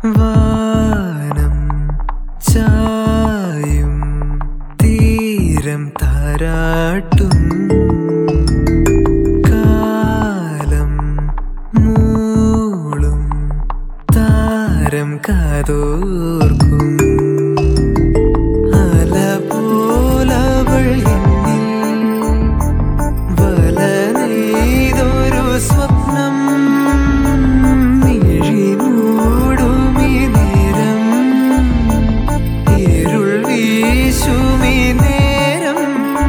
വാനം ചായും തീരം താരാട്ടും കാലം മൂളും താരം കാതോർക്കും അല പോലവൾ എന്നിൽ വല നെയ്തൊരു സ്വപ്നം മിഴി മൂടുമി നേരം ഇരുൾ വീശുമി നേരം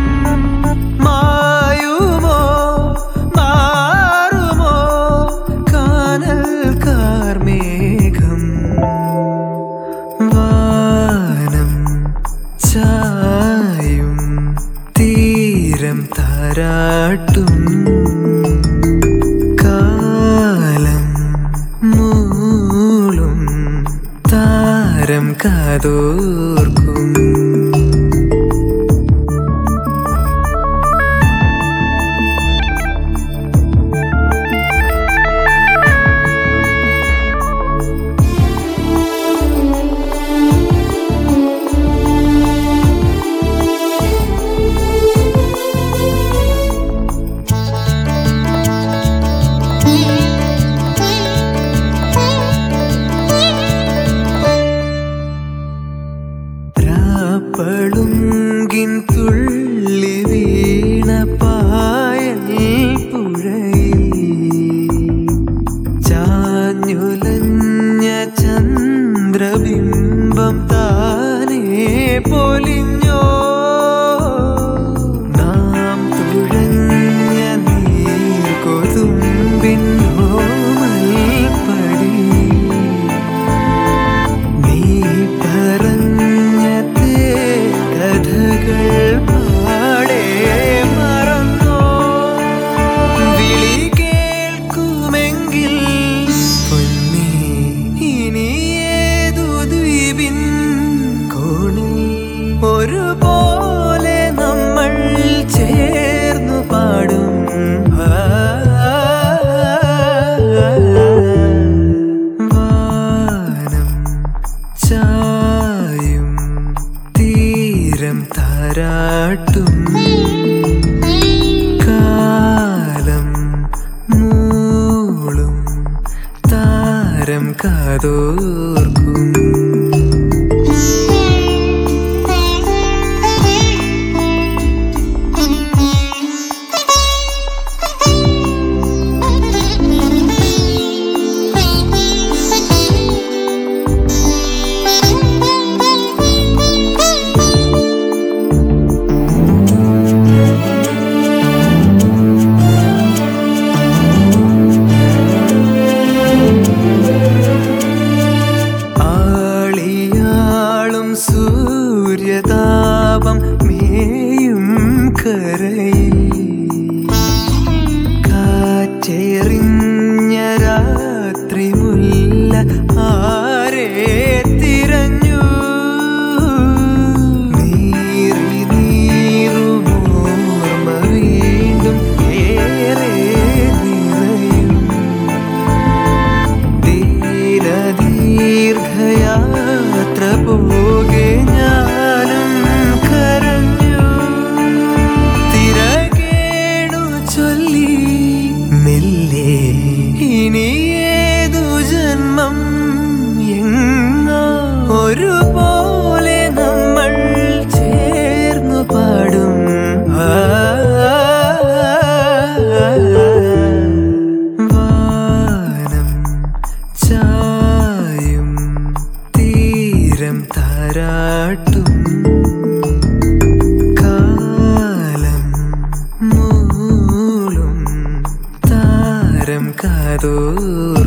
മായുമോ മാറുമോ കാനൽ കാർമേഘം വാനം ചായും തീരം താരാട്ടും കാലം മൂളും താരം കാതോർക്കും രാപ്പളുങ്കിൻ തുള്ളി വീണ പായൽ പുഴയിൽ ചാഞ്ഞുലഞ്ഞ ചന്ദ്രബിംബം താനേ പൊലിഞ്ഞോ നാം തുഴഞ്ഞ നീർ കൊതുമ്പിൻ ഓമൽപ്പടി നീ പറഞ്ഞ കഥകൾ പാടെ മറന്നോ വിളി കേൾക്കുമെങ്കിൽ പൊന്നേ ഇനി ഏതു ദ്വീപിൻ കോണിൽ ഒരുപോലെ നമ്മൾ ചേർന്നു പാടും ആ വാനം ചായും തീരം താരാട്ടും കാലം മൂളും താരം കാതോർക്കും ആളിയാളും സൂര്യതാപം മേയും കരയിൽ കാറ്റെറിഞ്ഞ രാത്രി മുല്ല ആരെ തിരഞ്ഞു നീറി നീറുമോർമ്മ വീണ്ടും ഏറെ നിറയും ദീർഘയാത്ര പോകെ ഞാനും കരഞ്ഞു തിരകേണു ചൊല്ലി മെല്ലെ ഇനി ഏതു ജന്മം എങ്ങോ ഒരുപോലെ നമ്മൾ ചേർന്നു പാടും ആ വാനം ചായും തീരം താരാട്ടും കാലം മൂളും താരം കാതോ